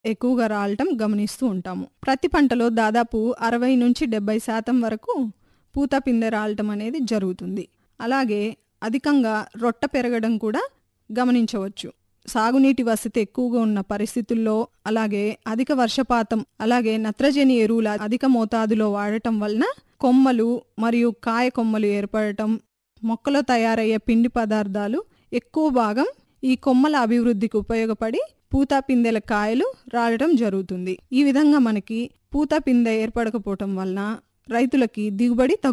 ఎక్కువగా రాలటం గమనిస్తూ ఉంటాము ప్రతి పంటలో దాదాపు అరవై నుంచి డెబ్బై శాతం వరకు పూత పిందె రాలటం అనేది జరుగుతుంది అలాగే అధికంగా రొట్ట పెరగడం కూడా గమనించవచ్చు సాగునీటి వసతి ఎక్కువగా ఉన్న పరిస్థితుల్లో అలాగే అధిక వర్షపాతం అలాగే నత్రజని ఎరువుల అధిక మోతాదులో వాడటం వలన కొమ్మలు మరియు కాయ కొమ్మలు ఏర్పడటం మొక్కలో తయారయ్యే పిండి పదార్థాలు ఎక్కువ భాగం ఈ కొమ్మల అభివృద్ధికి ఉపయోగపడి పూత పిందెల కాయలు రాలడం జరుగుతుంది ఈ విధంగా మనకి పూత పిందె ఏర్పడకపోవటం వలన రైతులకి దిగుబడి తగ్గు